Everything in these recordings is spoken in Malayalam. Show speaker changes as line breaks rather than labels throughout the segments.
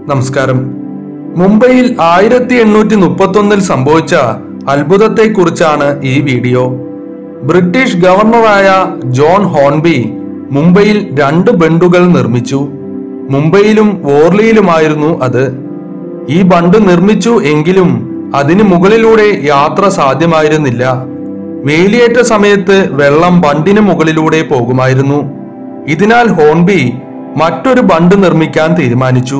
നമസ്കാരം മുംബൈയിൽ ആയിരത്തി എണ്ണൂറ്റി മുപ്പത്തൊന്നിൽ സംഭവിച്ച അത്ഭുതത്തെക്കുറിച്ചാണ് ഈ വീഡിയോ ബ്രിട്ടീഷ് ഗവർണറായ ജോൺ ഹോൺബി മുംബൈയിൽ രണ്ട് ബണ്ടുകൾ നിർമ്മിച്ചു മുംബൈയിലും വോർലിയിലുമായിരുന്നു അത് ഈ ബണ്ട് നിർമ്മിച്ചു എങ്കിലും അതിന് മുകളിലൂടെ യാത്ര സാധ്യമായിരുന്നില്ല വേലിയേറ്റ സമയത്ത് വെള്ളം ബണ്ടിന് മുകളിലൂടെ പോകുമായിരുന്നു ഇതിനാൽ ഹോൺബി മറ്റൊരു ബണ്ട് നിർമ്മിക്കാൻ തീരുമാനിച്ചു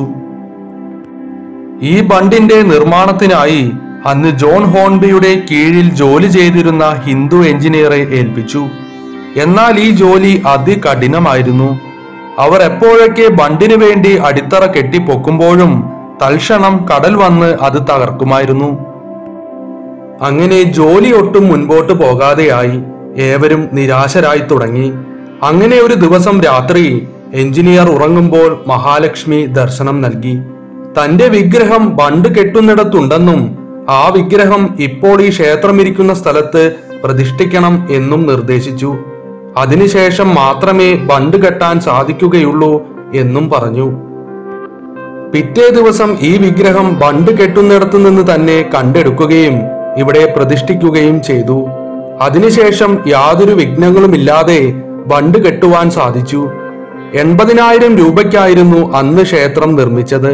ഈ ബണ്ടിന്റെ നിർമ്മാണത്തിനായി അന്ന് ജോൺ ഹോൺബിയുടെ കീഴിൽ ജോലി ചെയ്തിരുന്ന ഹിന്ദു എഞ്ചിനീയറെ ഏൽപ്പിച്ചു എന്നാൽ ഈ ജോലി അതികഠിനമായിരുന്നു അവർ എപ്പോഴൊക്കെ ബണ്ടിനു വേണ്ടി അടിത്തറ കെട്ടിപ്പൊക്കുമ്പോഴും തൽക്ഷണം കടൽ വന്ന് അത് തകർക്കുമായിരുന്നു അങ്ങനെ ജോലി ഒട്ടും മുൻപോട്ട് പോകാതെയായി ഏവരും നിരാശരായി തുടങ്ങി അങ്ങനെ ഒരു ദിവസം രാത്രി എഞ്ചിനീയർ ഉറങ്ങുമ്പോൾ മഹാലക്ഷ്മി ദർശനം നൽകി തന്റെ വിഗ്രഹം ബണ്ട് കെട്ടുന്നിടത്തുണ്ടെന്നും ആ വിഗ്രഹം ഇപ്പോൾ ഈ ക്ഷേത്രമിരിക്കുന്ന സ്ഥലത്ത് പ്രതിഷ്ഠിക്കണം എന്നും നിർദ്ദേശിച്ചു അതിനുശേഷം മാത്രമേ ബണ്ട് കെട്ടാൻ സാധിക്കുകയുള്ളൂ എന്നും പറഞ്ഞു പിറ്റേ ദിവസം ഈ വിഗ്രഹം ബണ്ട് കെട്ടുന്നിടത്തു നിന്ന് തന്നെ കണ്ടെടുക്കുകയും ഇവിടെ പ്രതിഷ്ഠിക്കുകയും ചെയ്തു അതിനുശേഷം യാതൊരു വിഘ്നങ്ങളുമില്ലാതെ ബണ്ട് കെട്ടുവാൻ സാധിച്ചു എൺപതിനായിരം രൂപയ്ക്കായിരുന്നു അന്ന് ക്ഷേത്രം നിർമ്മിച്ചത്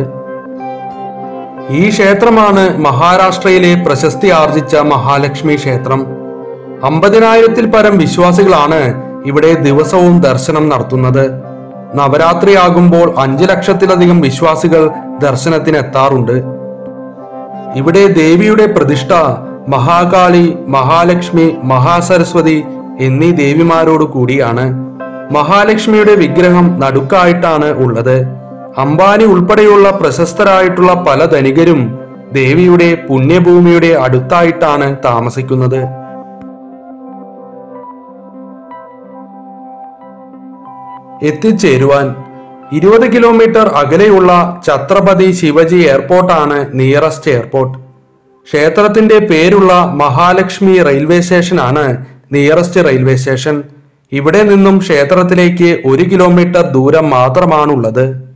ഈ ക്ഷേത്രമാണ് മഹാരാഷ്ട്രയിലെ പ്രശസ്തി ആർജിച്ച മഹാലക്ഷ്മി ക്ഷേത്രം അമ്പതിനായിരത്തിൽ പരം വിശ്വാസികളാണ് ഇവിടെ ദിവസവും ദർശനം നടത്തുന്നത് നവരാത്രിയാകുമ്പോൾ അഞ്ചു ലക്ഷത്തിലധികം വിശ്വാസികൾ ദർശനത്തിന് എത്താറുണ്ട് ഇവിടെ ദേവിയുടെ പ്രതിഷ്ഠ മഹാകാളി മഹാലക്ഷ്മി മഹാസരസ്വതി എന്നീ ദേവിമാരോട് കൂടിയാണ് മഹാലക്ഷ്മിയുടെ വിഗ്രഹം നടുക്കായിട്ടാണ് ഉള്ളത് അംബാനി ഉൾപ്പെടെയുള്ള പ്രശസ്തരായിട്ടുള്ള പല ധനികരും ദേവിയുടെ പുണ്യഭൂമിയുടെ അടുത്തായിട്ടാണ് താമസിക്കുന്നത് എത്തിച്ചേരുവാൻ ഇരുപത് കിലോമീറ്റർ അകലെയുള്ള ഛത്രപതി ശിവജി എയർപോർട്ടാണ് നിയറസ്റ്റ് എയർപോർട്ട് ക്ഷേത്രത്തിന്റെ പേരുള്ള മഹാലക്ഷ്മി റെയിൽവേ സ്റ്റേഷനാണ് നിയറസ്റ്റ് റെയിൽവേ സ്റ്റേഷൻ ഇവിടെ നിന്നും ക്ഷേത്രത്തിലേക്ക് ഒരു കിലോമീറ്റർ ദൂരം മാത്രമാണുള്ളത്